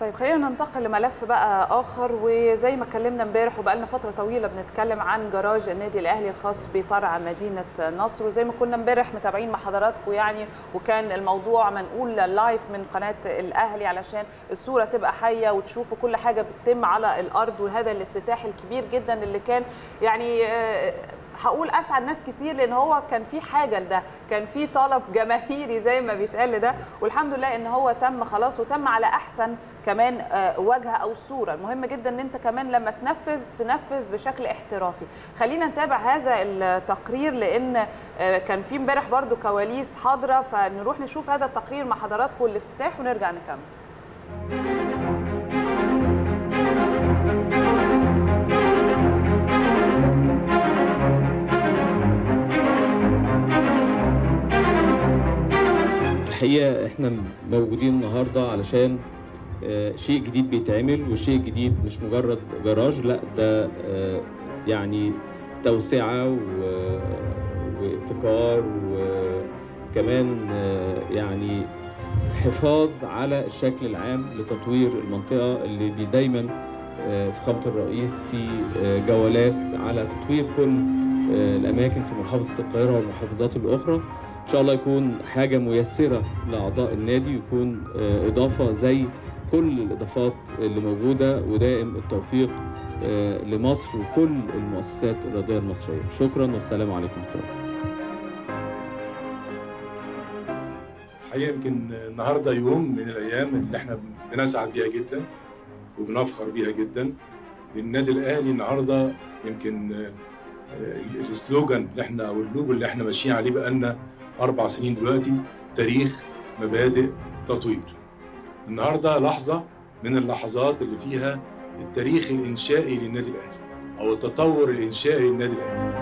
طيب خلينا ننتقل لملف بقى اخر وزي ما اتكلمنا امبارح وبقى لنا فتره طويله بنتكلم عن جراج النادي الاهلي الخاص بفرع مدينه نصر وزي ما كنا امبارح متابعين مع حضراتكم يعني وكان الموضوع منقول لايف من قناه الاهلي علشان الصوره تبقى حيه وتشوفوا كل حاجه بتتم على الارض وهذا الافتتاح الكبير جدا اللي كان يعني آه، هقول اسعد ناس كتير لان هو كان في حاجه لده كان في طلب جماهيري زي ما بيتقال ده والحمد لله ان هو تم خلاص وتم على احسن كمان آه، وجهه او صوره المهم جدا ان انت كمان لما تنفذ تنفذ بشكل احترافي خلينا نتابع هذا التقرير لان آه، كان في امبارح برضو كواليس حاضره فنروح نشوف هذا التقرير مع حضراتكم الافتتاح ونرجع نكمل الحقيقه احنا موجودين النهارده علشان آه، شيء جديد بيتعمل والشيء الجديد مش مجرد جراج لا ده آه، يعني توسعه و- وابتكار وكمان آه، يعني حفاظ على الشكل العام لتطوير المنطقه اللي بي دايما آه، فخامه الرئيس في آه، جولات على تطوير كل آه، الاماكن في محافظه القاهره والمحافظات الاخرى ان شاء الله يكون حاجه ميسره لاعضاء النادي ويكون آه، اضافه زي كل الاضافات اللي موجوده ودائم التوفيق آه، لمصر وكل المؤسسات الرياضيه المصريه شكرا والسلام عليكم ورحمه الله الحقيقه يمكن النهارده يوم من الايام اللي احنا بنسعد بيها جدا وبنفخر بيها جدا للنادي الاهلي النهارده يمكن آه، السلوجان اللي احنا او اللوجو اللي احنا ماشيين عليه بقالنا اربع سنين دلوقتي تاريخ مبادئ تطوير. النهارده لحظه من اللحظات اللي فيها التاريخ الانشائي للنادي الاهلي او التطور الانشائي للنادي الاهلي.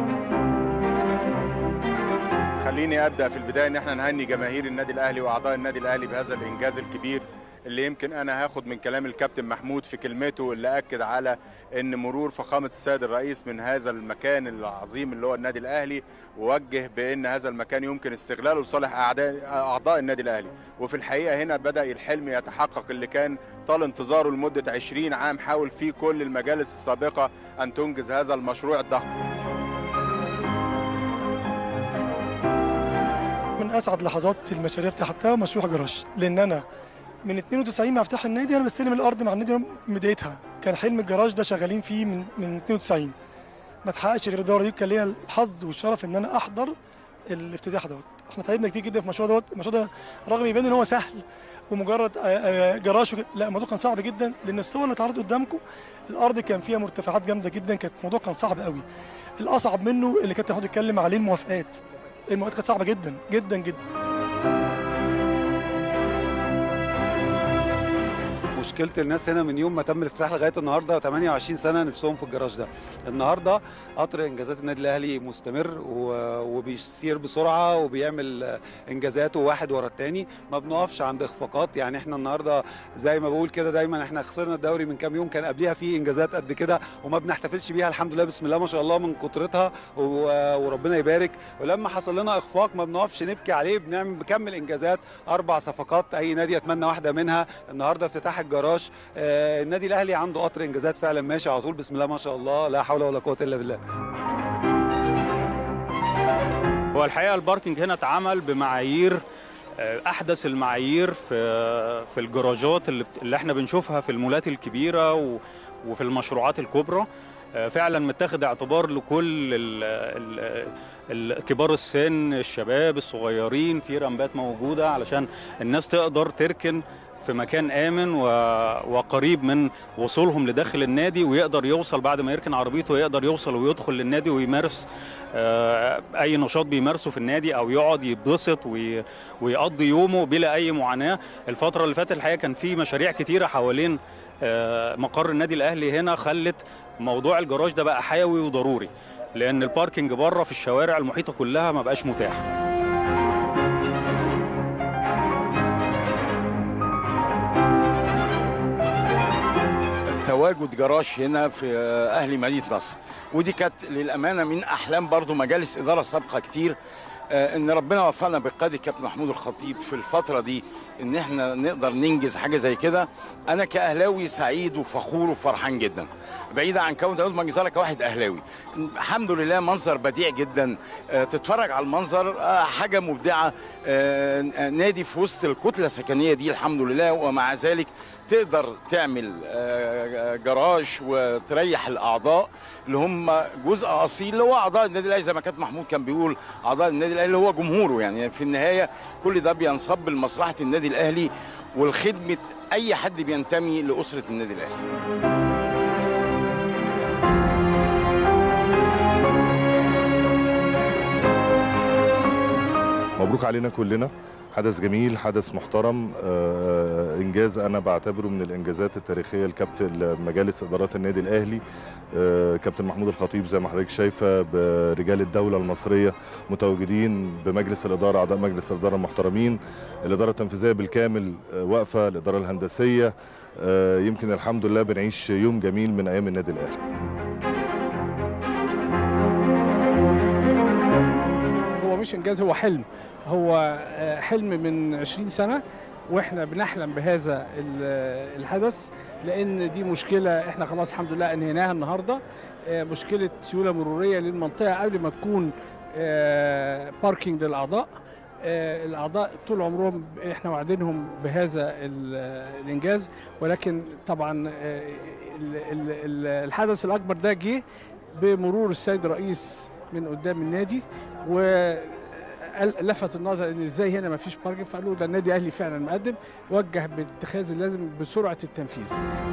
خليني ابدا في البدايه ان احنا نهني جماهير النادي الاهلي واعضاء النادي الاهلي بهذا الانجاز الكبير اللي يمكن انا هاخد من كلام الكابتن محمود في كلمته اللي اكد على ان مرور فخامه السيد الرئيس من هذا المكان العظيم اللي هو النادي الاهلي ووجه بان هذا المكان يمكن استغلاله لصالح اعداء اعضاء النادي الاهلي وفي الحقيقه هنا بدا الحلم يتحقق اللي كان طال انتظاره لمده 20 عام حاول فيه كل المجالس السابقه ان تنجز هذا المشروع الضخم من اسعد لحظات المشاريع بتاعتها مشروع جراج لان انا من 92 مع افتتاح النادي انا بستلم الارض مع النادي من بدايتها كان حلم الجراج ده شغالين فيه من من 92 ما اتحققش غير الدوره دي كان ليا الحظ والشرف ان انا احضر الافتتاح دوت احنا تعبنا كتير جدا في المشروع دوت المشروع ده رغم يبان ان هو سهل ومجرد آه، آه، جراج وكده، لا الموضوع كان صعب جدا لان الصور اللي اتعرضت قدامكم الارض كان فيها مرتفعات جامده جدا كانت الموضوع كان صعب قوي الاصعب منه اللي كابتن محمود اتكلم عليه الموافقات المواد كانت صعبه جدا جدا جدا مشكله الناس هنا من يوم ما تم الافتتاح لغايه النهارده 28 سنه نفسهم في الجراج ده النهارده قطر انجازات النادي الاهلي مستمر و- وبيسير بسرعه وبيعمل انجازاته واحد ورا الثاني ما بنقفش عند اخفاقات يعني احنا النهارده زي ما بقول كده دايما احنا خسرنا الدوري من كام يوم كان قبليها في انجازات قد كده وما بنحتفلش بيها الحمد لله بسم الله ما شاء الله من كترتها و- وربنا يبارك ولما حصل لنا اخفاق ما بنقفش نبكي عليه بنعمل بكمل انجازات اربع صفقات اي نادي يتمنى واحده منها النهارده افتتاح الجراج آه النادي الاهلي عنده قطر انجازات فعلا ماشي على طول بسم الله ما شاء الله لا حول ولا قوه الا بالله هو الحقيقه الباركينج هنا اتعمل بمعايير آه، احدث المعايير في في الجراجات اللي بت- اللي احنا بنشوفها في المولات الكبيره و- وفي المشروعات الكبرى آه، فعلا متاخد اعتبار لكل ال- ال- ال- كبار السن الشباب الصغيرين في رمبات موجوده علشان الناس تقدر تركن في مكان امن و... وقريب من وصولهم لداخل النادي ويقدر يوصل بعد ما يركن عربيته يقدر يوصل ويدخل للنادي ويمارس آه، اي نشاط بيمارسه في النادي او يقعد يتبسط وي... ويقضي يومه بلا اي معاناه الفتره اللي فاتت الحقيقه كان في مشاريع كتيره حوالين آه، مقر النادي الاهلي هنا خلت موضوع الجراج ده بقى حيوي وضروري لان الباركينج بره في الشوارع المحيطه كلها ما بقاش متاح تواجد جراج هنا في اهلي مدينه نصر ودي كانت للامانه من احلام برضو مجالس اداره سابقه كتير آه، ان ربنا وفقنا بقياده كابتن محمود الخطيب في الفتره دي ان احنا نقدر ننجز حاجه زي كده انا كاهلاوي سعيد وفخور وفرحان جدا بعيدا عن كون تقول مجزره كواحد اهلاوي الحمد لله منظر بديع جدا آه، تتفرج على المنظر آه، حاجه مبدعه آه، نادي في وسط الكتله السكنيه دي الحمد لله ومع ذلك تقدر تعمل آه، جراج وتريح الاعضاء اللي هم جزء اصيل اللي هو اعضاء النادي الاهلي زي ما كابتن محمود كان بيقول اعضاء النادي الاهلي اللي هو جمهوره يعني في النهايه كل ده بينصب لمصلحه النادي الاهلي والخدمه اي حد بينتمي لاسره النادي الاهلي مبروك علينا كلنا حدث جميل حدث محترم آه، انجاز انا بعتبره من الانجازات التاريخيه لكابتن مجالس ادارات النادي الاهلي آه، كابتن محمود الخطيب زي ما حضرتك شايفه برجال الدوله المصريه متواجدين بمجلس الاداره اعضاء مجلس الاداره المحترمين الاداره التنفيذيه بالكامل آه، واقفه الاداره الهندسيه آه، يمكن الحمد لله بنعيش يوم جميل من ايام النادي الاهلي هو مش انجاز هو حلم هو آه، حلم من 20 سنه واحنا بنحلم بهذا ال- الحدث لان دي مشكله احنا خلاص الحمد لله انهيناها النهارده آه، مشكله سيوله مروريه للمنطقه قبل ما تكون آه، باركينج للاعضاء آه، الاعضاء طول عمرهم احنا واعدينهم بهذا ال- الانجاز ولكن طبعا آه، ال- ال- ال- الحدث الاكبر ده جه بمرور السيد الرئيس من قدام النادي و قال- لفت النظر ان ازاي هنا ما فيش باركنج فقالوا ده النادي الاهلي فعلا مقدم وجه باتخاذ اللازم بسرعه التنفيذ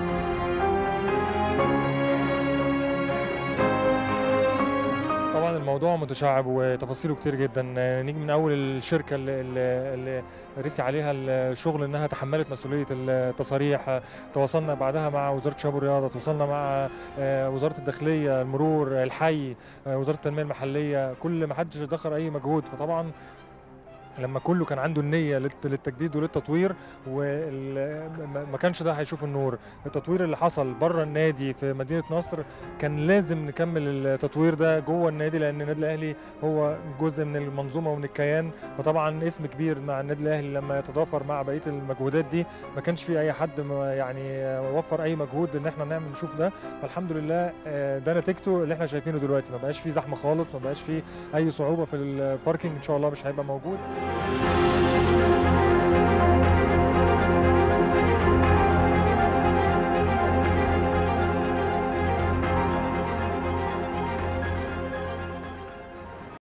طبعا الموضوع متشعب وتفاصيله كتير جدا نيجي من اول الشركه اللي, اللي- اللي رسي عليها الشغل انها تحملت مسؤوليه التصاريح تواصلنا بعدها مع وزاره الشباب والرياضه تواصلنا مع آه، وزاره الداخليه المرور الحي آه، وزاره التنميه المحليه كل ما حدش ادخر اي مجهود فطبعا لما كله كان عنده النية للت- للتجديد وللتطوير وما كانش ده هيشوف النور التطوير اللي حصل بره النادي في مدينة نصر كان لازم نكمل التطوير ده جوه النادي لأن النادي الأهلي هو جزء من المنظومة ومن الكيان فطبعا اسم كبير مع النادي الأهلي لما يتضافر مع بقية المجهودات دي ما كانش في أي حد ما يعني وفر أي مجهود إن احنا نعمل نشوف ده فالحمد لله آه، ده نتيجته اللي احنا شايفينه دلوقتي ما بقاش فيه زحمة خالص ما بقاش فيه أي صعوبة في الباركينج إن شاء الله مش هيبقى موجود